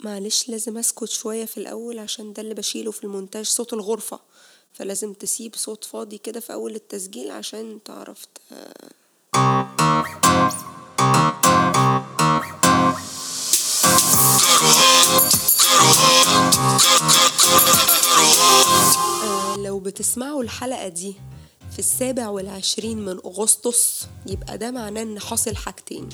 معلش لازم اسكت شوية في الأول عشان ده اللي بشيله في المونتاج صوت الغرفة فلازم تسيب صوت فاضي كده في أول التسجيل عشان تعرف آه، لو بتسمعوا الحلقة دي في السابع والعشرين من أغسطس يبقى ده معناه إن حاصل حاجتين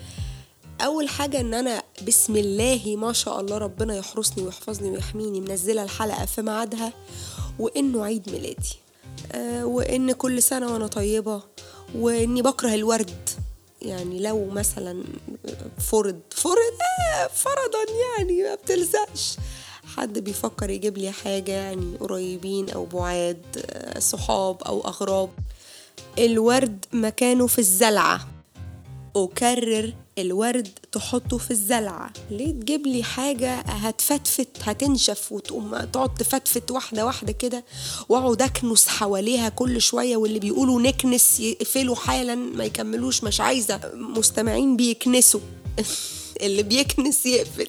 اول حاجه ان انا بسم الله ما شاء الله ربنا يحرسني ويحفظني ويحميني منزله الحلقه في ميعادها وانه عيد ميلادي أه وان كل سنه وانا طيبه واني بكره الورد يعني لو مثلا فرض فرض آه فرضا يعني ما بتلزقش حد بيفكر يجيب لي حاجة يعني قريبين أو بعاد آه، صحاب أو أغراب الورد مكانه في الزلعة أكرر الورد تحطه في الزلعة ليه تجيب لي حاجة هتفتفت هتنشف وتقوم تقعد تفتفت واحدة واحدة كده واقعد اكنس حواليها كل شوية واللي بيقولوا نكنس يقفلوا حالا ما يكملوش مش عايزة مستمعين بيكنسوا اللي بيكنس يقفل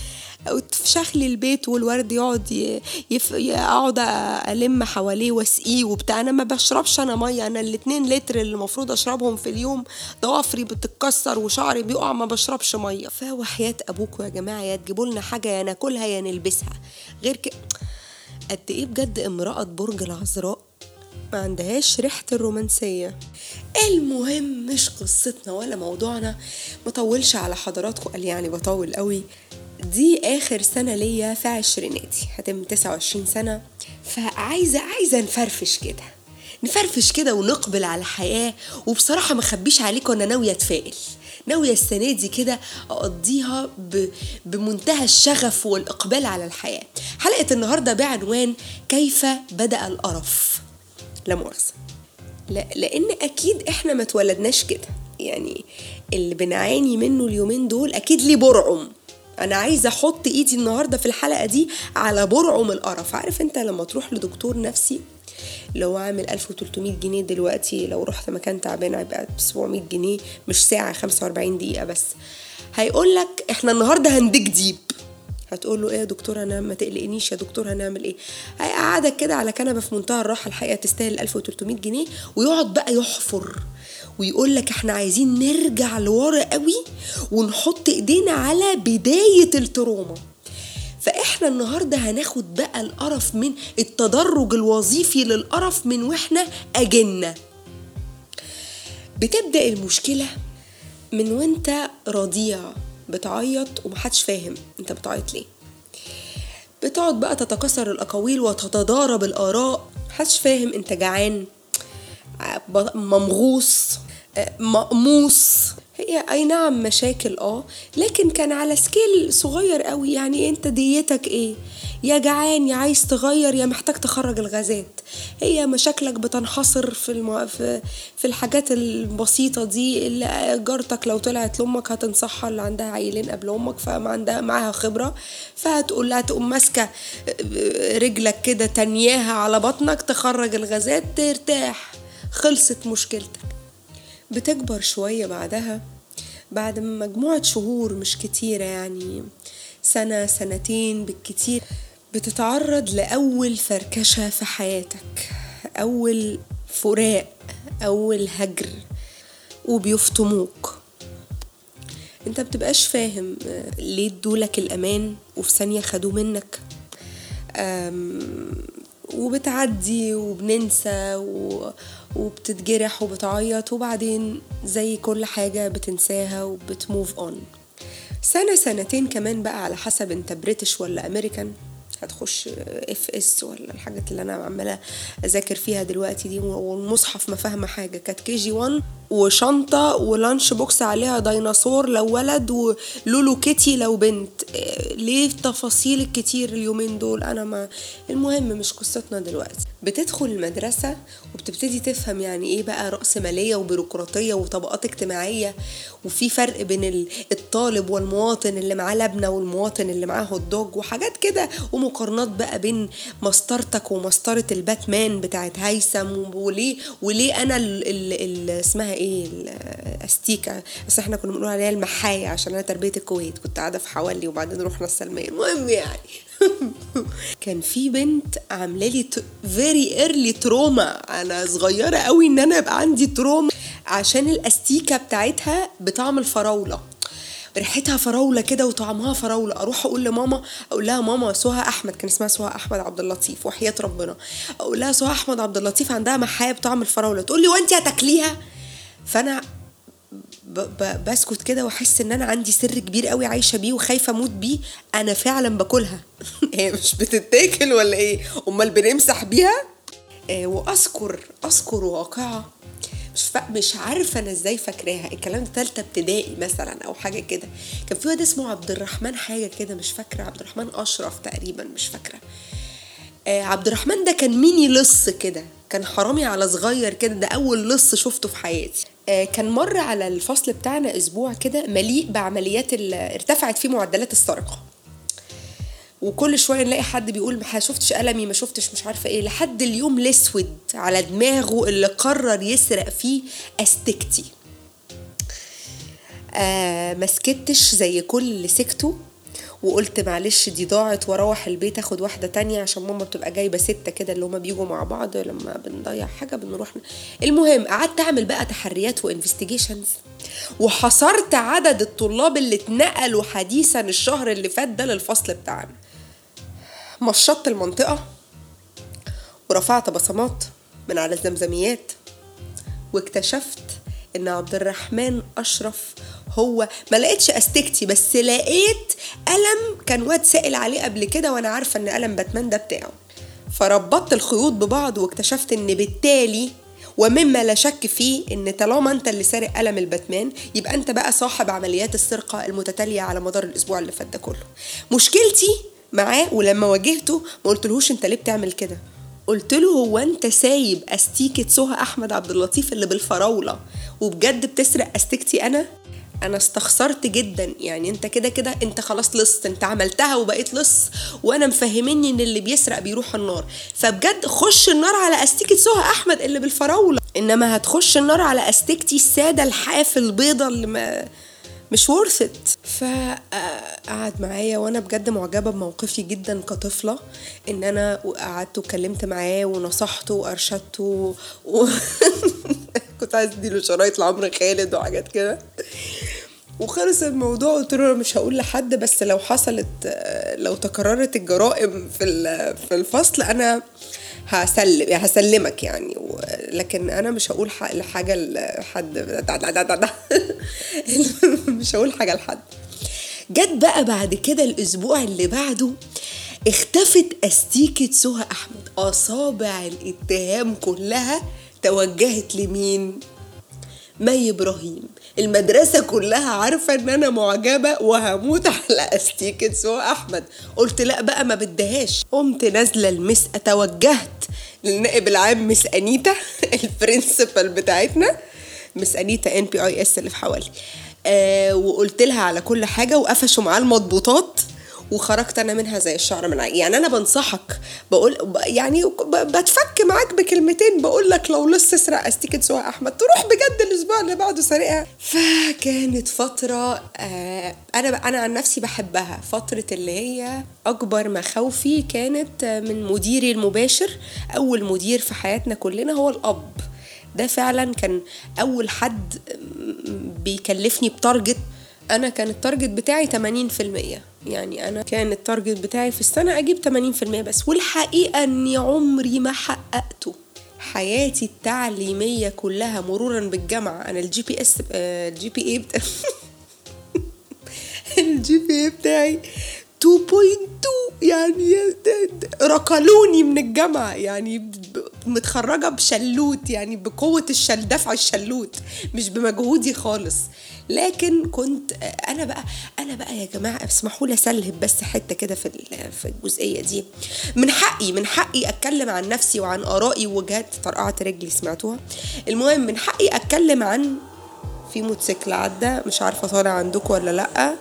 وتفشخ لي البيت والورد يقعد يف... يقعد الم حواليه واسقيه وبتاع انا ما بشربش انا ميه انا الاتنين لتر اللي المفروض اشربهم في اليوم ضوافري بتتكسر وشعري بيقع ما بشربش ميه فوحياة ابوكوا يا جماعه يا تجيبوا لنا حاجه يا ناكلها يا نلبسها غير كده قد ايه بجد امراه برج العذراء ما عندهاش ريحة الرومانسية المهم مش قصتنا ولا موضوعنا مطولش على حضراتكم قال يعني بطول قوي دي اخر سنة ليا في عشريناتي هتم تسعة وعشرين سنة فعايزة عايزة نفرفش كده نفرفش كده ونقبل على الحياة وبصراحة ما خبيش عليكم انا ناوية اتفائل ناوية السنة دي كده أقضيها ب... بمنتهى الشغف والإقبال على الحياة حلقة النهاردة بعنوان كيف بدأ القرف لا مؤاخذة لا لأن أكيد إحنا ما اتولدناش كده يعني اللي بنعاني منه اليومين دول أكيد ليه برعم انا عايزه احط ايدي النهارده في الحلقه دي على برعم القرف عارف انت لما تروح لدكتور نفسي لو عامل 1300 جنيه دلوقتي لو رحت مكان تعبان هيبقى ب 700 جنيه مش ساعه 45 دقيقه بس هيقول لك احنا النهارده هنديك ديب هتقول له ايه يا دكتور انا ما تقلقنيش يا دكتور هنعمل ايه هيقعدك كده على كنبه في منتهى الراحه الحقيقه تستاهل 1300 جنيه ويقعد بقى يحفر ويقول لك احنا عايزين نرجع لورا قوي ونحط ايدينا على بدايه التروما فاحنا النهارده هناخد بقى القرف من التدرج الوظيفي للقرف من واحنا اجنه بتبدا المشكله من وانت رضيع بتعيط ومحدش فاهم انت بتعيط ليه بتقعد بقى تتكسر الاقاويل وتتضارب الاراء محدش فاهم انت جعان ممغوص مقموص هي اي نعم مشاكل اه لكن كان على سكيل صغير قوي يعني انت ديتك ايه يا جعان يا عايز تغير يا محتاج تخرج الغازات هي مشاكلك بتنحصر في الم... في, في الحاجات البسيطه دي اللي جارتك لو طلعت لامك هتنصحها اللي عندها عيلين قبل امك فما عندها معاها خبره فهتقول لها تقوم ماسكه رجلك كده تنياها على بطنك تخرج الغازات ترتاح خلصت مشكلتك بتكبر شوية بعدها بعد مجموعة شهور مش كتيرة يعني سنة سنتين بالكتير بتتعرض لأول فركشة في حياتك أول فراق أول هجر وبيفطموك انت بتبقاش فاهم ليه ادولك الأمان وفي ثانية خدوه منك وبتعدي وبننسى و... وبتتجرح وبتعيط وبعدين زي كل حاجة بتنساها وبتموف اون سنة سنتين كمان بقى على حسب انت بريتش ولا امريكان هتخش اف اس ولا الحاجات اللي انا عماله اذاكر فيها دلوقتي دي والمصحف ما فاهمه حاجه كانت كي جي 1 وشنطه ولانش بوكس عليها ديناصور لو ولد ولولو كيتي لو بنت ليه التفاصيل الكتير اليومين دول انا ما المهم مش قصتنا دلوقتي بتدخل المدرسة وبتبتدي تفهم يعني ايه بقى رأسمالية وبيروقراطية وطبقات اجتماعية وفي فرق بين الطالب والمواطن اللي معاه لبنة والمواطن اللي معاه هوت دوج وحاجات كده ومقارنات بقى بين مسطرتك ومسطرة الباتمان بتاعت هيثم وليه وليه انا ال ال ال اسمها ايه الاستيكة بس احنا كنا بنقول عليها المحاية عشان انا تربية الكويت كنت قاعدة في حوالي وبعدين رحنا السلمية المهم يعني كان في بنت عامله لي فيري ايرلي تروما انا صغيره قوي ان انا يبقى عندي تروما عشان الاستيكه بتاعتها بطعم الفراوله ريحتها فراوله كده وطعمها فراوله اروح اقول لماما اقول لها ماما سهى احمد كان اسمها سهى احمد عبد اللطيف وحياه ربنا اقول لها سهى احمد عبد اللطيف عندها محايه بطعم الفراوله تقول لي وانت هتاكليها فانا بسكت كده واحس ان انا عندي سر كبير قوي عايشه بيه وخايفه اموت بيه انا فعلا باكلها هي مش بتتاكل ولا ايه امال بنمسح بيها آه واذكر اذكر واقعه مش ف... مش عارفه انا ازاي فاكراها الكلام ده ثالثه ابتدائي مثلا او حاجه كده كان في واد اسمه عبد الرحمن حاجه كده مش فاكره عبد الرحمن اشرف تقريبا مش فاكره آه عبد الرحمن ده كان ميني لص كده كان حرامي على صغير كده ده اول لص شفته في حياتي آه كان مر على الفصل بتاعنا اسبوع كده مليء بعمليات ارتفعت فيه معدلات السرقه وكل شويه نلاقي حد بيقول ما شفتش قلمي ما شفتش مش عارفه ايه لحد اليوم الاسود على دماغه اللي قرر يسرق فيه استكتي آه ما سكتش زي كل اللي سكتوا وقلت معلش دي ضاعت واروح البيت اخد واحده تانية عشان ماما بتبقى جايبه سته كده اللي هما بيجوا مع بعض لما بنضيع حاجه بنروح المهم قعدت اعمل بقى تحريات وانفستيجيشنز وحصرت عدد الطلاب اللي اتنقلوا حديثا الشهر اللي فات ده للفصل بتاعنا مشطت المنطقه ورفعت بصمات من على الزمزميات واكتشفت ان عبد الرحمن اشرف هو ما لقيتش استكتي بس لقيت قلم كان واد سائل عليه قبل كده وانا عارفه ان قلم باتمان ده بتاعه فربطت الخيوط ببعض واكتشفت ان بالتالي ومما لا شك فيه ان طالما انت اللي سارق قلم الباتمان يبقى انت بقى صاحب عمليات السرقه المتتاليه على مدار الاسبوع اللي فات ده كله مشكلتي معاه ولما واجهته ما قلتلهوش انت ليه بتعمل كده قلت له هو انت سايب استيكه سهى احمد عبد اللطيف اللي بالفراوله وبجد بتسرق استيكتي انا انا استخسرت جدا يعني انت كده كده انت خلاص لص انت عملتها وبقيت لص وانا مفهمني ان اللي بيسرق بيروح النار فبجد خش النار على استيكه سهى احمد اللي بالفراوله انما هتخش النار على استيكتي الساده الحاف البيضه اللي ما مش ورث ات فقعد معايا وانا بجد معجبه بموقفي جدا كطفله ان انا قعدت وكلمت معاه ونصحته وارشدته و... كنت عايز اديله شرايط لعمرو خالد وحاجات كده وخلص الموضوع قلت له مش هقول لحد بس لو حصلت لو تكررت الجرائم في في الفصل انا هسلم هسلمك يعني لكن انا مش هقول لحاجه لحد مش هقول حاجه لحد جت بقى بعد كده الاسبوع اللي بعده اختفت استيكه سهى احمد اصابع الاتهام كلها توجهت لمين مي ابراهيم المدرسة كلها عارفة ان انا معجبة وهموت على استيكة سوى احمد قلت لا بقى ما بدهاش قمت نازلة المس توجهت للنائب العام مس انيتا البرنسبل بتاعتنا مس انيتا ان بي اي اس اللي في حوالي آه وقلت لها على كل حاجة وقفشوا معاه المضبوطات وخرجت انا منها زي الشعر من عين يعني انا بنصحك بقول يعني بتفك معاك بكلمتين بقول لك لو لسه اسرق استيكه سوى احمد تروح بجد الاسبوع اللي بعده سارقها فكانت فتره آه انا انا عن نفسي بحبها فتره اللي هي اكبر مخاوفي كانت من مديري المباشر اول مدير في حياتنا كلنا هو الاب ده فعلا كان اول حد بيكلفني بتارجت انا كان التارجت بتاعي 80% يعني انا كان التارجت بتاعي في السنه اجيب 80% بس والحقيقه اني عمري ما حققته حياتي التعليميه كلها مرورا بالجامعه انا الجي بي اس الجي بي اي بتاعي الجي بي اي بتاعي 2.2 يعني ركلوني من الجامعة يعني متخرجة بشلوت يعني بقوة الشل دفع الشلوت مش بمجهودي خالص لكن كنت انا بقى انا بقى يا جماعه اسمحوا لي اسلهب بس حته كده في في الجزئيه دي من حقي من حقي اتكلم عن نفسي وعن ارائي ووجهات طرقعه رجلي سمعتوها المهم من حقي اتكلم عن في موتوسيكل عدى مش عارفه طالع عندكم ولا لا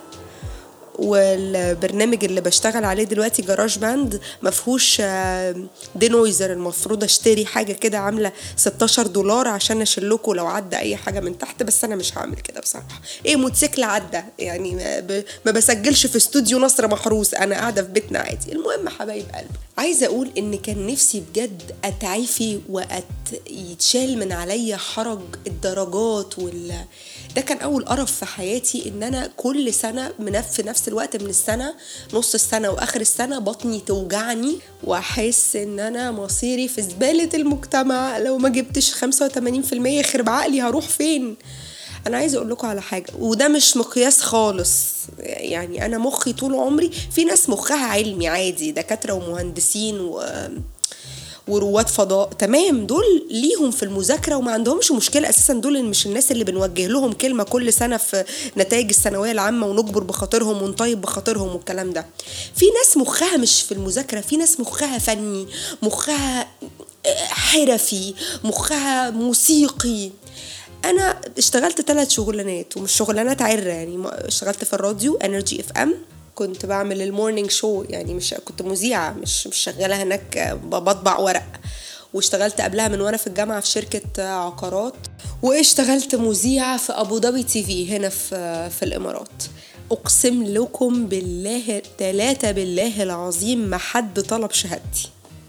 والبرنامج اللي بشتغل عليه دلوقتي جراج باند مفهوش دينويزر المفروض اشتري حاجة كده عاملة 16 دولار عشان اشلكوا لو عدى اي حاجة من تحت بس انا مش هعمل كده بصراحة ايه موتوسيكل عدى يعني ما بسجلش في استوديو نصر محروس انا قاعدة في بيتنا عادي المهم حبايب قلبي عايزة اقول ان كان نفسي بجد اتعافي وأت يتشال من عليا حرج الدرجات وال ده كان اول قرف في حياتي ان انا كل سنه في نفس الوقت من السنه نص السنه واخر السنه بطني توجعني واحس ان انا مصيري في زباله المجتمع لو ما جبتش 85% يخرب عقلي هروح فين انا عايزه اقول لكم على حاجه وده مش مقياس خالص يعني انا مخي طول عمري في ناس مخها علمي عادي دكاتره ومهندسين و ورواد فضاء تمام دول ليهم في المذاكره وما عندهمش مشكله اساسا دول مش الناس اللي بنوجه لهم كلمه كل سنه في نتائج الثانويه العامه ونجبر بخاطرهم ونطيب بخاطرهم والكلام ده في ناس مخها مش في المذاكره في ناس مخها فني مخها حرفي مخها موسيقي انا اشتغلت ثلاث شغلانات ومش شغلانات عره يعني اشتغلت في الراديو انرجي اف ام كنت بعمل المورنينج شو يعني مش كنت مذيعة مش مش شغالة هناك بطبع ورق واشتغلت قبلها من وانا في الجامعة في شركة عقارات واشتغلت مذيعة في أبو ظبي تي في هنا في, في الإمارات أقسم لكم بالله تلاتة بالله العظيم ما حد طلب شهادتي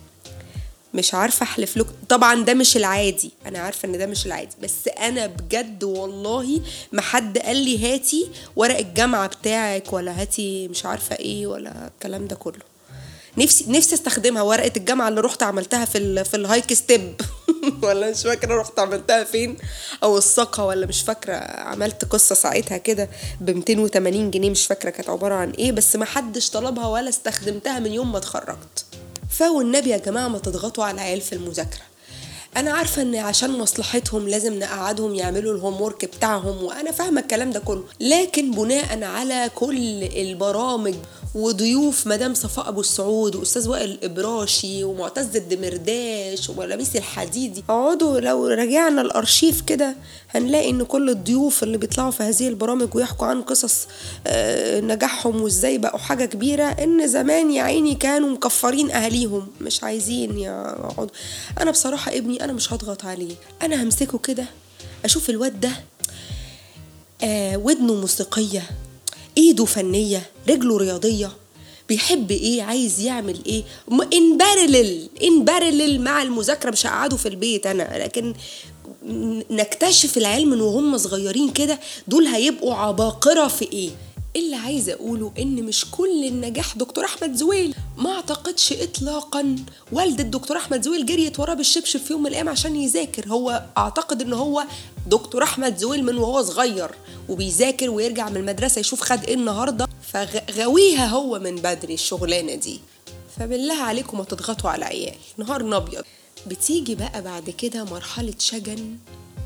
مش عارفه احلف لكم طبعا ده مش العادي انا عارفه ان ده مش العادي بس انا بجد والله ما حد قال لي هاتي ورق الجامعه بتاعك ولا هاتي مش عارفه ايه ولا الكلام ده كله نفسي نفسي استخدمها ورقه الجامعه اللي رحت عملتها في ال في الهايك ستيب ولا مش فاكره رحت عملتها فين او الصقه ولا مش فاكره عملت قصه ساعتها كده ب 280 جنيه مش فاكره كانت عباره عن ايه بس ما حدش طلبها ولا استخدمتها من يوم ما اتخرجت فوالنبي يا جماعة ما تضغطوا على العيال في المذاكرة انا عارفه ان عشان مصلحتهم لازم نقعدهم يعملوا الهوم ورك بتاعهم وانا فاهمه الكلام ده كله لكن بناء على كل البرامج وضيوف مدام صفاء ابو السعود واستاذ وائل الابراشي ومعتز الدمرداش ولميس الحديدي اقعدوا لو رجعنا الارشيف كده هنلاقي ان كل الضيوف اللي بيطلعوا في هذه البرامج ويحكوا عن قصص نجاحهم وازاي بقوا حاجه كبيره ان زمان يا عيني كانوا مكفرين اهاليهم مش عايزين يقعدوا انا بصراحه ابني انا مش هضغط عليه انا همسكه كده اشوف الواد ده آه ودنه موسيقيه ايده فنيه رجله رياضيه بيحب ايه عايز يعمل ايه ان بارلل ان بارلل مع المذاكره مش هقعده في البيت انا لكن نكتشف العيال من وهم صغيرين كده دول هيبقوا عباقره في ايه اللي عايزه اقوله ان مش كل النجاح دكتور احمد زويل ما اعتقدش اطلاقا والدة دكتور احمد زويل جريت وراه بالشبشب في يوم من الايام عشان يذاكر هو اعتقد ان هو دكتور احمد زويل من وهو صغير وبيذاكر ويرجع من المدرسه يشوف خد ايه النهارده فغاويها هو من بدري الشغلانه دي فبالله عليكم ما تضغطوا على عيال نهار ابيض بتيجي بقى بعد كده مرحله شجن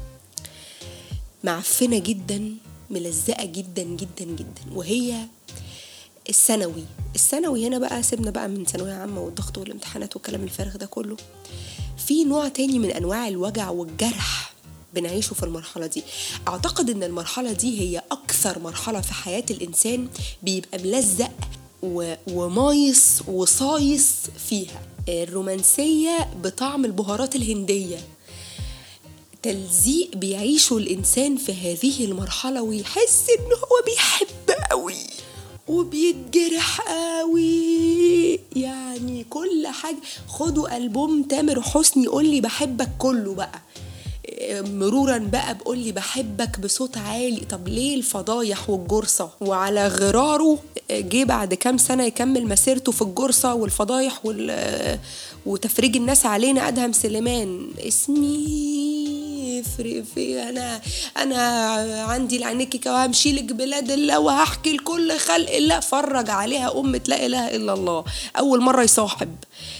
معفنه جدا ملزقه جدا جدا جدا وهي الثانوي الثانوي هنا بقى سيبنا بقى من ثانويه عامه والضغط والامتحانات والكلام الفارغ ده كله في نوع تاني من انواع الوجع والجرح بنعيشه في المرحلة دي أعتقد أن المرحلة دي هي أكثر مرحلة في حياة الإنسان بيبقى ملزق و... ومايص وصايص فيها الرومانسية بطعم البهارات الهندية تلزيق بيعيشه الإنسان في هذه المرحلة ويحس إن هو بيحب قوي وبيتجرح قوي يعني كل حاجة خدوا ألبوم تامر حسني يقول لي بحبك كله بقى مرورا بقى بقول لي بحبك بصوت عالي طب ليه الفضايح والجرصة وعلى غراره جه بعد كام سنة يكمل مسيرته في الجرصة والفضايح وال... وتفريج الناس علينا أدهم سليمان اسمي يفرق في انا انا عندي لعينيكي وهمشي لك بلاد الله وهحكي لكل خلق الله فرج عليها أمة لا إله إلا الله أول مرة يصاحب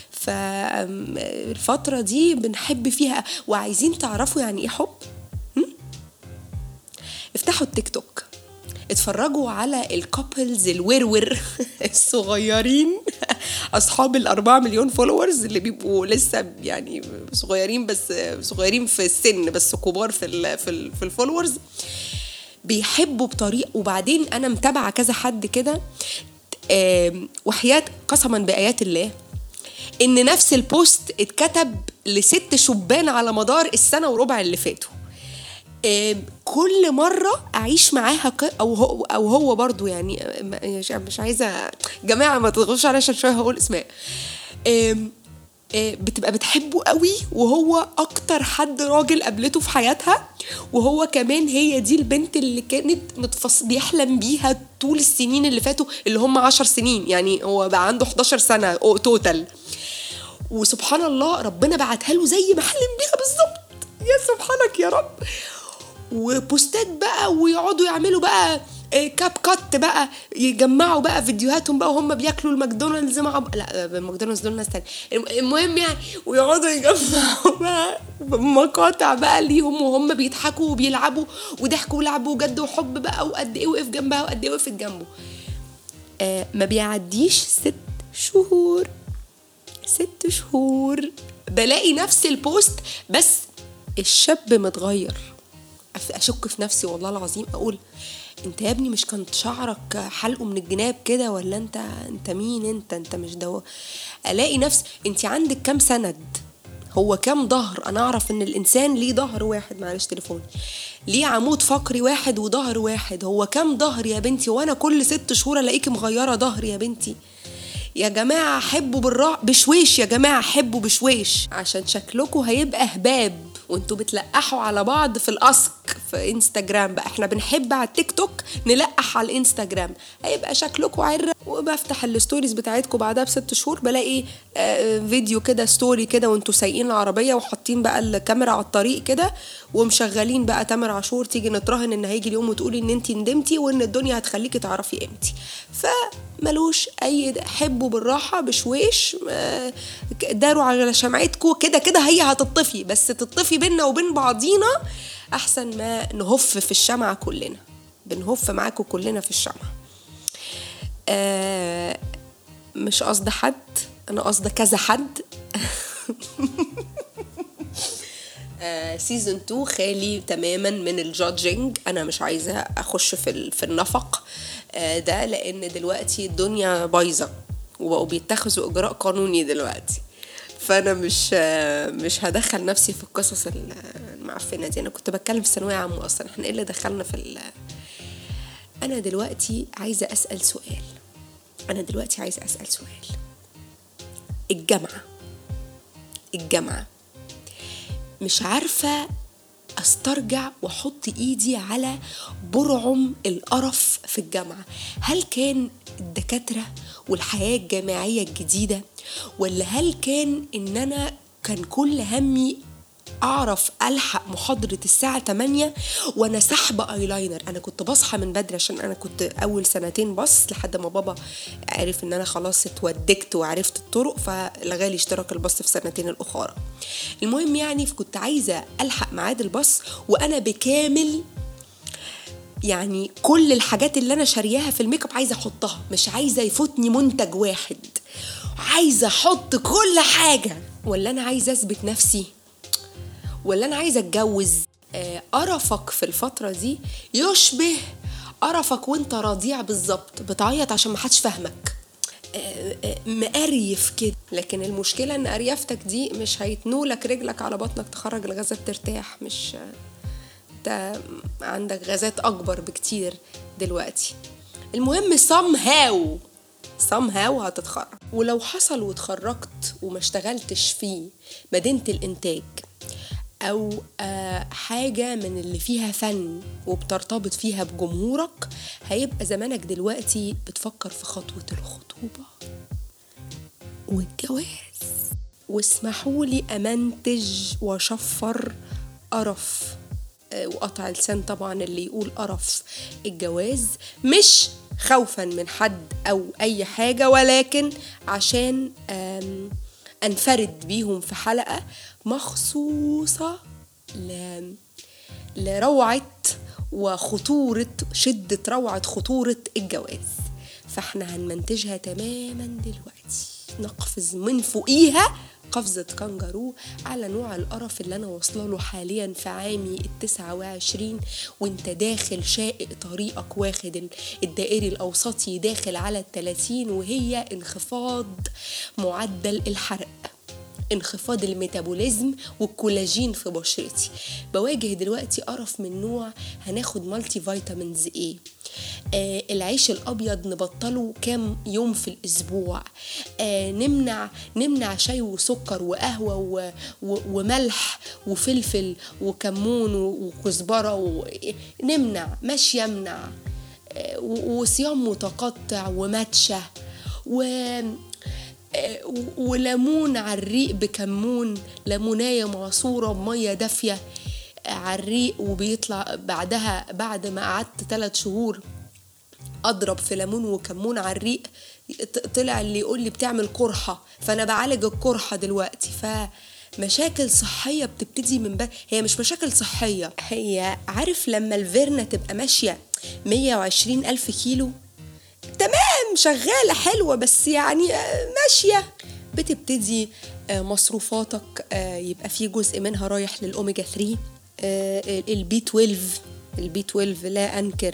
فالفترة دي بنحب فيها وعايزين تعرفوا يعني ايه حب افتحوا التيك توك اتفرجوا على الكابلز الورور الصغيرين اصحاب الأربعة مليون فولورز اللي بيبقوا لسه يعني صغيرين بس صغيرين في السن بس كبار في ال في, ال في الفولورز بيحبوا بطريقه وبعدين انا متابعه كذا حد كده وحياه قسما بايات الله ان نفس البوست اتكتب لست شبان على مدار السنه وربع اللي فاتوا كل مرة أعيش معاها أو هو أو هو برضو يعني مش عايزة جماعة ما تضغطوش عليا عشان شوية هقول أسماء بتبقى بتحبه قوي وهو اكتر حد راجل قابلته في حياتها وهو كمان هي دي البنت اللي كانت متفص بيحلم بيها طول السنين اللي فاتوا اللي هم عشر سنين يعني هو بقى عنده 11 سنة توتال وسبحان الله ربنا بعتها له زي ما حلم بيها بالظبط يا سبحانك يا رب وبوستات بقى ويقعدوا يعملوا بقى كاب كات بقى يجمعوا بقى فيديوهاتهم بقى وهم بياكلوا الماكدونالدز مع ب... لا ماكدونالدز دول ناس تانية المهم يعني ويقعدوا يجمعوا بقى مقاطع بقى ليهم وهم بيضحكوا وبيلعبوا وضحكوا ولعبوا وجد وحب بقى وقد ايه وقف جنبها وقد ايه وقفت جنبه آه ما بيعديش ست شهور ست شهور بلاقي نفس البوست بس الشاب متغير اشك في نفسي والله العظيم اقول انت يا ابني مش كنت شعرك حلقه من الجناب كده ولا انت انت مين انت انت مش دو الاقي نفس انت عندك كام سند هو كام ظهر انا اعرف ان الانسان ليه ظهر واحد معلش تليفوني ليه عمود فقري واحد وظهر واحد هو كام ظهر يا بنتي وانا كل ست شهور الاقيكي مغيره ظهر يا بنتي يا جماعة حبوا بالراحة بشويش يا جماعة حبوا بشويش عشان شكلكم هيبقى هباب وانتوا بتلقحوا على بعض في الاسك في انستجرام بقى احنا بنحب على التيك توك نلقح على الانستجرام هيبقى شكلكم عرة وبفتح الستوريز بتاعتكم بعدها بست شهور بلاقي آه فيديو كده ستوري كده وانتوا سايقين العربيه وحاطين بقى الكاميرا على الطريق كده ومشغلين بقى تامر عاشور تيجي نتراهن ان هيجي اليوم وتقولي ان انت ندمتي وان الدنيا هتخليكي تعرفي قيمتي فملوش اي حبوا بالراحه بشويش آه داروا على شمعتكم كده كده هي هتطفي بس تطفي بينا وبين بعضينا احسن ما نهف في الشمعة كلنا بنهف معاكم كلنا في الشمعة آه مش قصد حد انا قصد كذا حد سيزون 2 خالي تماما من الجادجنج انا مش عايزه اخش في في النفق آه ده لان دلوقتي الدنيا بايظه وبقوا بيتخذوا اجراء قانوني دلوقتي فانا مش مش هدخل نفسي في القصص المعفنه دي انا كنت بتكلم في ثانويه عامه اصلا احنا ايه اللي دخلنا في ال... انا دلوقتي عايزه اسال سؤال انا دلوقتي عايزه اسال سؤال الجامعه الجامعه مش عارفه استرجع واحط ايدي على برعم القرف في الجامعه هل كان الدكاتره والحياه الجامعيه الجديده ولا هل كان ان انا كان كل همي اعرف الحق محاضره الساعه 8 وانا سحبه ايلاينر انا كنت بصحى من بدري عشان انا كنت اول سنتين بص لحد ما بابا عرف ان انا خلاص اتودكت وعرفت الطرق فلغالي اشتراك الباص في سنتين الاخرى المهم يعني كنت عايزه الحق ميعاد الباص وانا بكامل يعني كل الحاجات اللي انا شارياها في الميك اب عايزه احطها مش عايزه يفوتني منتج واحد عايزه احط كل حاجه ولا انا عايزه اثبت نفسي ولا انا عايزه اتجوز قرفك في الفتره دي يشبه قرفك وانت رضيع بالظبط بتعيط عشان محدش فاهمك مقريف كده لكن المشكله ان قريفتك دي مش هيتنولك رجلك على بطنك تخرج الغازات ترتاح مش انت عندك غازات اكبر بكتير دلوقتي المهم somehow somehow هتتخرج ولو حصل واتخرجت وما اشتغلتش في مدينة الإنتاج أو آه حاجة من اللي فيها فن وبترتبط فيها بجمهورك هيبقى زمانك دلوقتي بتفكر في خطوة الخطوبة والجواز واسمحوا لي أمنتج وأشفر قرف آه وقطع لسان طبعا اللي يقول قرف الجواز مش خوفا من حد او اي حاجه ولكن عشان انفرد بيهم في حلقه مخصوصه ل... لروعه وخطورة شدة روعة خطورة الجواز فاحنا هنمنتجها تماما دلوقتي نقفز من فوقيها قفزة كانجارو على نوع القرف اللي أنا واصلة له حاليا في عامي التسعة وعشرين وانت داخل شائق طريقك واخد الدائري الأوسطي داخل على التلاتين وهي انخفاض معدل الحرق انخفاض الميتابوليزم والكولاجين في بشرتي بواجه دلوقتي قرف من نوع هناخد مالتي فيتامينز ايه آه العيش الابيض نبطله كام يوم في الاسبوع آه نمنع نمنع شاي وسكر وقهوه و و وملح وفلفل وكمون وكزبره نمنع ماشي يمنع آه وصيام متقطع وماتشة و وليمون على الريق بكمون ليمونايه معصوره بميه دافيه على الريق وبيطلع بعدها بعد ما قعدت ثلاث شهور اضرب في ليمون وكمون على الريق طلع اللي يقول لي بتعمل قرحه فانا بعالج القرحه دلوقتي ف مشاكل صحية بتبتدي من بقى هي مش مشاكل صحية هي عارف لما الفيرنا تبقى ماشية 120 ألف كيلو تمام شغالة حلوة بس يعني ماشية بتبتدي مصروفاتك يبقى في جزء منها رايح للأوميجا 3 البي 12 البي 12 لا أنكر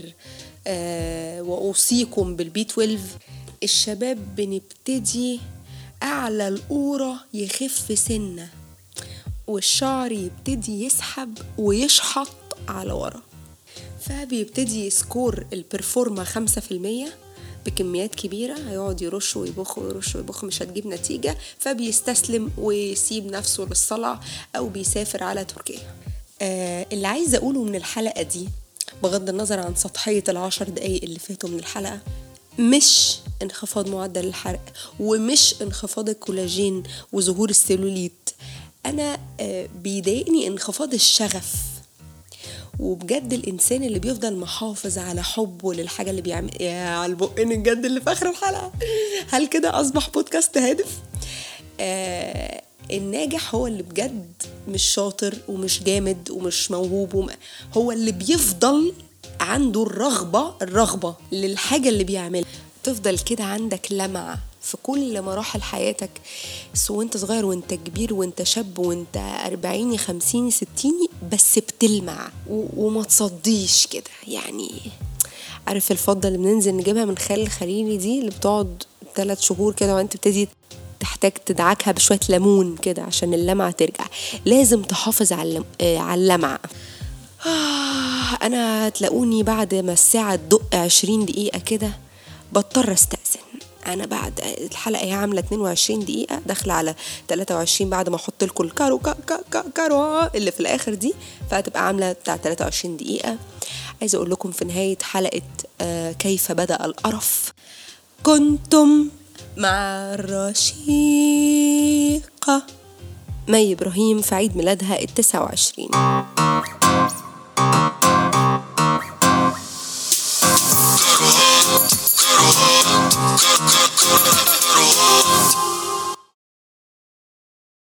وأوصيكم بالبي 12 الشباب بنبتدي أعلى القورة يخف سنة والشعر يبتدي يسحب ويشحط على ورا فبيبتدي يسكور البرفورما خمسة في المية بكميات كبيرة هيقعد يرش ويبخ ويرش ويبخ مش هتجيب نتيجة فبيستسلم ويسيب نفسه للصلع أو بيسافر على تركيا آه اللي عايزة أقوله من الحلقة دي بغض النظر عن سطحية العشر دقايق اللي فاتوا من الحلقة مش انخفاض معدل الحرق ومش انخفاض الكولاجين وظهور السيلوليت أنا آه بيضايقني انخفاض الشغف وبجد الانسان اللي بيفضل محافظ على حبه للحاجه اللي بيعمل يا على البقين الجد اللي في اخر الحلقه هل كده اصبح بودكاست هادف آه الناجح هو اللي بجد مش شاطر ومش جامد ومش موهوب وم... هو اللي بيفضل عنده الرغبه الرغبه للحاجه اللي بيعملها تفضل كده عندك لمعه في كل مراحل حياتك سو وانت صغير وانت كبير وانت شاب وانت أربعيني خمسيني ستيني بس بتلمع و- وما تصديش كده يعني عارف الفضة اللي بننزل نجيبها من خال الخليلي دي اللي بتقعد ثلاث شهور كده وانت بتبتدي تحتاج تدعكها بشوية ليمون كده عشان اللمعة ترجع لازم تحافظ على اللم... آه على اللمعة آه أنا هتلاقوني بعد ما الساعة تدق عشرين دقيقة كده بضطر استأذن انا بعد الحلقه هي عامله 22 دقيقه داخله على 23 بعد ما احط لكم الكارو كا كا كا كارو اللي في الاخر دي فهتبقى عامله بتاع 23 دقيقه عايزه اقول لكم في نهايه حلقه آه كيف بدا القرف كنتم مع الرشيقه مي ابراهيم في عيد ميلادها ال 29